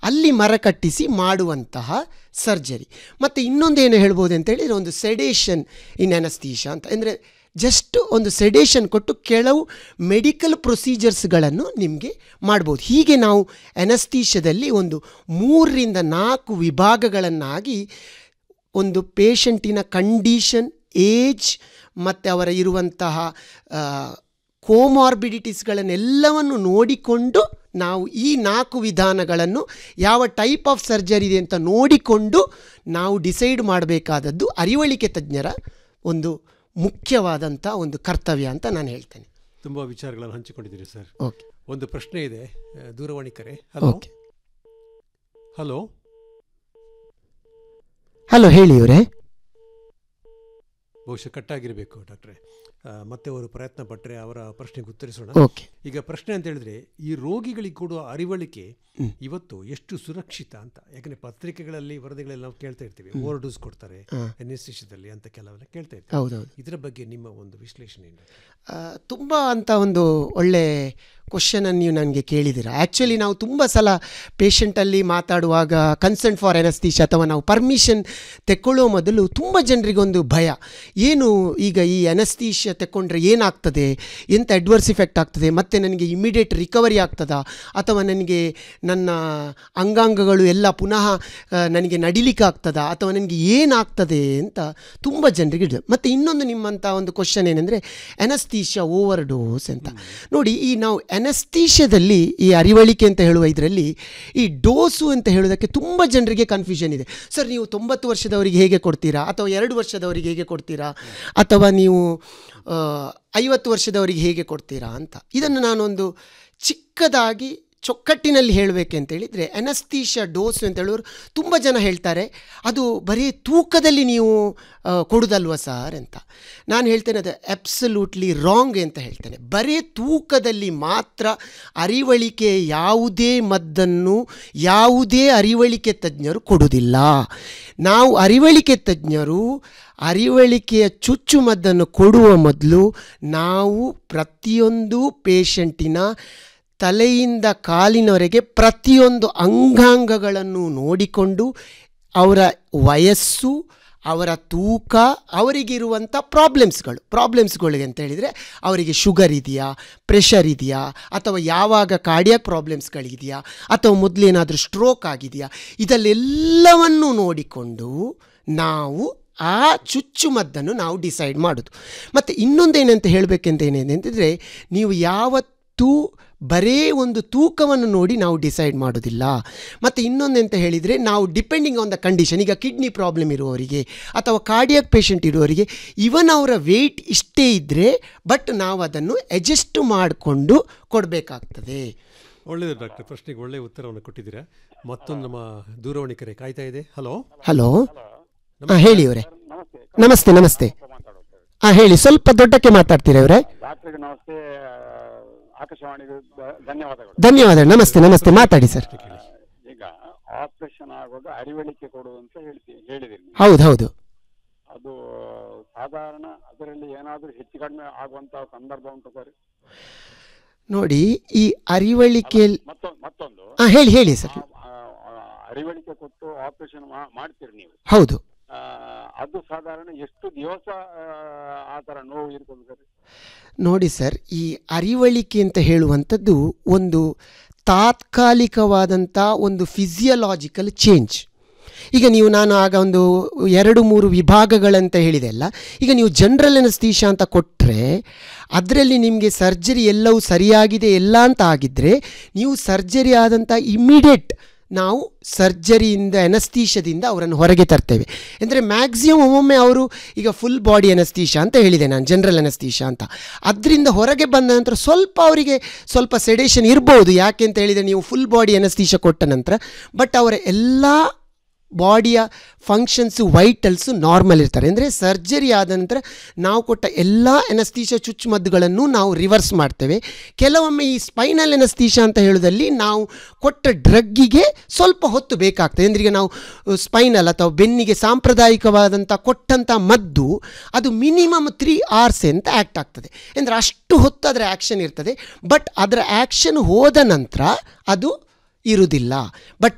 ಅಲ್ಲಿ ಮರ ಕಟ್ಟಿಸಿ ಮಾಡುವಂತಹ ಸರ್ಜರಿ ಮತ್ತು ಇನ್ನೊಂದೇನು ಹೇಳ್ಬೋದು ಅಂತೇಳಿದರೆ ಒಂದು ಸೆಡೇಷನ್ ಇನ್ ಅನಸ್ತೀಶ ಅಂತ ಅಂದರೆ ಜಸ್ಟ್ ಒಂದು ಸೆಡೇಷನ್ ಕೊಟ್ಟು ಕೆಲವು ಮೆಡಿಕಲ್ ಪ್ರೊಸೀಜರ್ಸ್ಗಳನ್ನು ನಿಮಗೆ ಮಾಡ್ಬೋದು ಹೀಗೆ ನಾವು ಅನಸ್ತೀಶದಲ್ಲಿ ಒಂದು ಮೂರರಿಂದ ನಾಲ್ಕು ವಿಭಾಗಗಳನ್ನಾಗಿ ಒಂದು ಪೇಷಂಟಿನ ಕಂಡೀಷನ್ ಏಜ್ ಮತ್ತು ಅವರ ಇರುವಂತಹ ಕೋಮಾರ್ಬಿಡಿಟೀಸ್ಗಳನ್ನೆಲ್ಲವನ್ನು ನೋಡಿಕೊಂಡು ನಾವು ಈ ನಾಲ್ಕು ವಿಧಾನಗಳನ್ನು ಯಾವ ಟೈಪ್ ಆಫ್ ಸರ್ಜರಿ ಇದೆ ಅಂತ ನೋಡಿಕೊಂಡು ನಾವು ಡಿಸೈಡ್ ಮಾಡಬೇಕಾದದ್ದು ಅರಿವಳಿಕೆ ತಜ್ಞರ ಒಂದು ಮುಖ್ಯವಾದಂಥ ಒಂದು ಕರ್ತವ್ಯ ಅಂತ ನಾನು ಹೇಳ್ತೇನೆ ತುಂಬ ವಿಚಾರಗಳನ್ನು ಹಂಚಿಕೊಂಡಿದ್ದೀರಿ ಸರ್ ಓಕೆ ಒಂದು ಪ್ರಶ್ನೆ ಇದೆ ಆ, ದೂರವಾಣಿ ಕರೆ ಹಲೋ ಓಕೆ ಹಲೋ ಹಲೋ ಹೇಳಿ ಇವರೇ ಬಹುಶಃ ಕಟ್ಟಾಗಿರಬೇಕು ಡಾಕ್ಟ್ರೆ ಆ, ಮತ್ತೆ ಅವರು ಪ್ರಯತ್ನ ಪಟ್ಟರೆ ಅವರ ಪ್ರಶ್ನೆಗೆ ಉತ್ತರಿಸೋಣ ಓಕೆ ಈಗ ಪ್ರಶ್ನೆ ಅಂತ ಹೇಳಿದ್ರೆ ಈ ರೋಗಿಗಳಿಗೆ ಕೊಡುವ ಅರಿವಳಿಕೆ ಹ್ಮ್. ಇವತ್ತು ಎಷ್ಟು ಸುರಕ್ಷಿತ ಅಂತ ಯಾಕಂದ್ರೆ ಪತ್ರಿಕೆಗಳಲ್ಲಿ ವರದಿಗಳಲ್ಲಿ ನಾವು ಕೇಳ್ತಾ ಇರ್ತೀವಿ ಓವರ್ ಡೋಸ್ ಕೊಡ್ತಾರೆ ಹಾ. ಎನ್ಎಸ್ಟಿಷದಲ್ಲಿ ಅಂತ ಕೆಲವೆಲ್ಲ ಕೇಳ್ತಾ ಇರ್ತೀವಿ ಹೌದೌದು ಇದರ ಬಗ್ಗೆ ನಿಮ್ಮ ಒಂದು ವಿಶ್ಲೇಷಣೆ ಏನು ತುಂಬ ಅಂತ ಒಂದು ಒಳ್ಳೆ ಕ್ವಶನನ್ನು ನೀವು ನನಗೆ ಕೇಳಿದ್ದೀರಾ ಆ್ಯಕ್ಚುಲಿ ನಾವು ತುಂಬ ಸಲ ಪೇಷಂಟಲ್ಲಿ ಮಾತಾಡುವಾಗ ಕನ್ಸರ್ನ್ ಫಾರ್ ಎನಸ್ತೀಶ ಅಥವಾ ನಾವು ಪರ್ಮಿಷನ್ ತೆಕ್ಕೊಳ್ಳೋ ಮೊದಲು ತುಂಬ ಜನರಿಗೊಂದು ಭಯ ಏನು ಈಗ ಈ ಎನಸ್ತೀಶ ತೆಕ್ಕೊಂಡ್ರೆ ಏನಾಗ್ತದೆ ಎಂಥ ಅಡ್ವರ್ಸ್ ಇಫೆಕ್ಟ್ ಆಗ್ತದೆ ಮತ್ತು ನನಗೆ ಇಮಿಡಿಯೇಟ್ ರಿಕವರಿ ಆಗ್ತದಾ ಅಥವಾ ನನಗೆ ನನ್ನ ಅಂಗಾಂಗಗಳು ಎಲ್ಲ ಪುನಃ ಆ, ನನಗೆ ನಡಿಲಿಕ್ಕೆ ಆಗ್ತದಾ ಅಥವಾ ನನಗೆ ಏನಾಗ್ತದೆ ಅಂತ ತುಂಬ ಜನರಿಗೆ ಇದೆ ಮತ್ತು ಇನ್ನೊಂದು ನಿಮ್ಮಂಥ ಒಂದು ಕ್ವಶನ್ ಏನಂದರೆ ಎನಸ್ತೀಶ ಓವರ್ ಡೋಸ್ ಅಂತ ನೋಡಿ ಈ ನಾವು ಎನಸ್ತೀಶದಲ್ಲಿ ಈ ಅರಿವಳಿಕೆ ಅಂತ ಹೇಳುವ ಇದರಲ್ಲಿ ಈ ಡೋಸು ಅಂತ ಹೇಳೋದಕ್ಕೆ ತುಂಬ ಜನರಿಗೆ ಕನ್ಫ್ಯೂಷನ್ ಇದೆ ಸರ್ ನೀವು ತೊಂಬತ್ತು ವರ್ಷದವರಿಗೆ ಹೇಗೆ ಕೊಡ್ತೀರಾ ಅಥವಾ ಎರಡು ವರ್ಷದವರಿಗೆ ಹೇಗೆ ಕೊಡ್ತೀರಾ ಅಥವಾ ನೀವು ಆ, ಐವತ್ತು ವರ್ಷದವರಿಗೆ ಹೇಗೆ ಕೊಡ್ತೀರಾ ಅಂತ ಇದನ್ನು ನಾನೊಂದು ಚಿಕ್ಕದಾಗಿ ಚೊಕ್ಕಟ್ಟಿನಲ್ಲಿ ಹೇಳಬೇಕು ಅಂತ ಹೇಳಿದರೆ ಎನಸ್ತೀಶ ಡೋಸು ಅಂತ ಹೇಳೋರು ತುಂಬ ಜನ ಹೇಳ್ತಾರೆ ಅದು ಬರೀ ತೂಕದಲ್ಲಿ ನೀವು ಆ, ಕೊಡುದಲ್ವ ಸರ್ ಅಂತ ನಾನು ಹೇಳ್ತೇನೆ ಅದು ಅಬ್ಸಲ್ಯೂಟ್ಲಿ ರಾಂಗ್ ಅಂತ ಹೇಳ್ತೇನೆ ಬರೀ ತೂಕದಲ್ಲಿ ಮಾತ್ರ ಅರಿವಳಿಕೆ ಯಾವುದೇ ಮದ್ದನ್ನು ಯಾವುದೇ ಅರಿವಳಿಕೆ ತಜ್ಞರು ಕೊಡುವುದಿಲ್ಲ ನಾವು ಅರಿವಳಿಕೆ ತಜ್ಞರು ಅರಿವಳಿಕೆಯ ಚುಚ್ಚುಮದ್ದನ್ನು ಕೊಡುವ ಮೊದಲು ನಾವು ಪ್ರತಿಯೊಂದು ಪೇಷಂಟಿನ ತಲೆಯಿಂದ ಕಾಲಿನವರೆಗೆ ಪ್ರತಿಯೊಂದು ಅಂಗಾಂಗಗಳನ್ನು ನೋಡಿಕೊಂಡು ಅವರ ವಯಸ್ಸು ಅವರ ತೂಕ ಅವರಿಗಿರುವಂಥ ಪ್ರಾಬ್ಲಮ್ಸ್ಗಳು ಪ್ರಾಬ್ಲಮ್ಸ್ಗಳಿಗೆ ಅಂತ ಹೇಳಿದರೆ ಅವರಿಗೆ ಶುಗರ್ ಇದೆಯಾ ಪ್ರೆಷರ್ ಇದೆಯಾ ಅಥವಾ ಯಾವಾಗ ಕಾರ್ಡಿಯಾಕ್ ಪ್ರಾಬ್ಲಮ್ಸ್ಗಳಿದೆಯಾ ಅಥವಾ ಮೊದಲೇನಾದರೂ ಸ್ಟ್ರೋಕ್ ಆಗಿದೆಯಾ ಇದಲ್ಲೆಲ್ಲವನ್ನು ನೋಡಿಕೊಂಡು ನಾವು ಆ ಚುಚ್ಚುಮದ್ದನ್ನು ನಾವು ಡಿಸೈಡ್ ಮಾಡೋದು ಮತ್ತು ಇನ್ನೊಂದೇನಂತ ಹೇಳಬೇಕೆಂತ ಏನೇನು ಅಂತಂದರೆ ನೀವು ಯಾವತ್ತೂ ಬರೇ ಒಂದು ತೂಕವನ್ನು ನೋಡಿ ನಾವು ಡಿಸೈಡ್ ಮಾಡೋದಿಲ್ಲ ಮತ್ತು ಇನ್ನೊಂದೆಂತ ಹೇಳಿದರೆ ನಾವು ಡಿಪೆಂಡಿಂಗ್ ಆನ್ ದ ಕಂಡೀಷನ್ ಈಗ ಕಿಡ್ನಿ ಪ್ರಾಬ್ಲಮ್ ಇರುವವರಿಗೆ ಅಥವಾ ಕಾರ್ಡಿಯಾಕ್ ಪೇಷಂಟ್ ಇರುವವರಿಗೆ ಇವನ್ ಅವರ ವೆಯ್ಟ್ ಇಷ್ಟೇ ಇದ್ದರೆ ಬಟ್ ನಾವು ಅದನ್ನು ಅಡ್ಜಸ್ಟ್ ಮಾಡಿಕೊಂಡು ಕೊಡಬೇಕಾಗ್ತದೆ ಒಳ್ಳೆಯದು ಡಾಕ್ಟರ್ ಪ್ರಶ್ನೆಗೆ ಒಳ್ಳೆಯ ಉತ್ತರವನ್ನು ಕೊಟ್ಟಿದ್ದೀರಾ ಮತ್ತೊಂದು ನಮ್ಮ ದೂರವಾಣಿ ಕರೆ ಕಾಯ್ತಾ ಇದೆ ಹಲೋ ಹಲೋ ಹಾಂ ಹೇಳಿ ಇವರೇ ನಮಸ್ತೆ ನಮಸ್ತೆ ಹಾಂ ಹೇಳಿ ಸ್ವಲ್ಪ ದೊಡ್ಡಕ್ಕೆ ಮಾತಾಡ್ತೀರಾ ಇವರೇ ಡಾಕ್ಟರ್ಗೆ ನಮಸ್ತೆ ಆಕಾಶವಾಣಿಗೆ ಧ- ಧನ್ಯವಾದಗಳು ಧನ್ಯವಾದ ನಮಸ್ತೆ ನಮಸ್ತೆ ಮಾತಾಡಿ ಸರ್ ಈಗ ಆಪರೇಷನ್ ಆಗುವಾಗ ಅರಿವಳಿಕೆ ಕೊಡುವುದು ಅಂತ ಹೇಳ್ತೀವಿ ಹೇಳಿದಿರಿ ನೀವು. ಹೌದು ಹೌದು ಅದು ಸಾಧಾರಣ ಅದರಲ್ಲಿ ಏನಾದರೂ ಹೆಚ್ಚು ಕಡಿಮೆ ಆಗುವಂತಹ ಸಂದರ್ಭ ಉಂಟು ಸರ್ ನೋಡಿ ಈ ಅರಿವಳಿಕೆಯಲ್ಲಿ ಮತ್ತೊಂದು ಮತ್ತೊಂದು ಹಾಂ ಹೇಳಿ ಹೇಳಿ ಸರ್ ಆ- ಆ- ಆ ಅರಿವಳಿಕೆ ಕೊಟ್ಟು ಆಪರೇಷನ್ ಮಾಡ್ತೀರಿ ನೀವು ಹೌದು ಆ, ಅದು ಸಾಧಾರಣ ಎಷ್ಟು ದಿವಸ ಆ, ಆ ಥರ ನೋವು ಇರ್ತದೆ ಸರ್ ನೋಡಿ ಸರ್ ಈ ಅರಿವಳಿಕೆ ಅಂತ ಹೇಳುವಂಥದ್ದು ಒಂದು ತಾತ್ಕಾಲಿಕವಾದಂಥ ಒಂದು ಫಿಸಿಯಲಾಜಿಕಲ್ ಚೇಂಜ್ ಈಗ ನೀವು ನಾನು ಆಗ ಒಂದು ಎರಡು ಮೂರು ವಿಭಾಗಗಳಂತ ಹೇಳಿದೆ ಅಲ್ಲ ಈಗ ನೀವು ಜನರಲ್ ಅನಸ್ತೀಶ ಅಂತ ಕೊಟ್ಟರೆ ಅದರಲ್ಲಿ ನಿಮಗೆ ಸರ್ಜರಿ ಎಲ್ಲವೂ ಸರಿಯಾಗಿದೆ ಎಲ್ಲ ಅಂತ ಆಗಿದ್ದರೆ ನೀವು ಸರ್ಜರಿ ಆದಂಥ ಇಮಿಡಿಯೇಟ್ ನಾವು ಸರ್ಜರಿಯಿಂದ ಎನಸ್ತೀಶದಿಂದ ಅವರನ್ನು ಹೊರಗೆ ತರ್ತೇವೆ ಅಂದರೆ ಮ್ಯಾಕ್ಸಿಮಮ್ ಒಮ್ಮೊಮ್ಮೆ ಅವರು ಈಗ ಫುಲ್ ಬಾಡಿ ಎನಸ್ತೀಶ ಅಂತ ಹೇಳಿದೆ ನಾನು ಜನರಲ್ ಎನಸ್ತೀಶ ಅಂತ ಅದರಿಂದ ಹೊರಗೆ ಬಂದ ನಂತರ ಸ್ವಲ್ಪ ಅವರಿಗೆ ಸ್ವಲ್ಪ ಸೆಡೇಷನ್ ಇರ್ಬೋದು ಯಾಕೆ ಅಂತ ಹೇಳಿದರೆ ನೀವು ಫುಲ್ ಬಾಡಿ ಎನಸ್ತೀಶ ಕೊಟ್ಟ ನಂತರ ಬಟ್ ಅವರ ಎಲ್ಲ ಬಾಡಿಯ ಫಂಕ್ಷನ್ಸು ವೈಟಲ್ಸು ನಾರ್ಮಲ್ ಇರ್ತಾರೆ ಅಂದರೆ ಸರ್ಜರಿ ಆದ ನಂತರ ನಾವು ಕೊಟ್ಟ ಎಲ್ಲ ಎನಸ್ತೀಶ ಚುಚ್ಚುಮದ್ದುಗಳನ್ನು ನಾವು ರಿವರ್ಸ್ ಮಾಡ್ತೇವೆ ಕೆಲವೊಮ್ಮೆ ಈ ಸ್ಪೈನಲ್ ಎನಸ್ತೀಶ ಅಂತ ಹೇಳೋದಲ್ಲಿ ನಾವು ಕೊಟ್ಟ ಡ್ರಗ್ಗಿಗೆ ಸ್ವಲ್ಪ ಹೊತ್ತು ಬೇಕಾಗ್ತದೆ ಅಂದರೆ ಈಗ ನಾವು ಸ್ಪೈನಲ್ ಅಥವಾ ಬೆನ್ನಿಗೆ ಸಾಂಪ್ರದಾಯಿಕವಾದಂಥ ಕೊಟ್ಟಂಥ ಮದ್ದು ಅದು ಮಿನಿಮಮ್ ತ್ರೀ ಅವರ್ಸ್ ಅಂತ ಆ್ಯಕ್ಟ್ ಆಗ್ತದೆ ಅಂದರೆ ಅಷ್ಟು ಹೊತ್ತು ಅದರ ಆ್ಯಕ್ಷನ್ ಇರ್ತದೆ ಬಟ್ ಅದರ ಆ್ಯಕ್ಷನ್ ಹೋದ ನಂತರ ಅದು ಇರುವುದಿಲ್ಲ ಬಟ್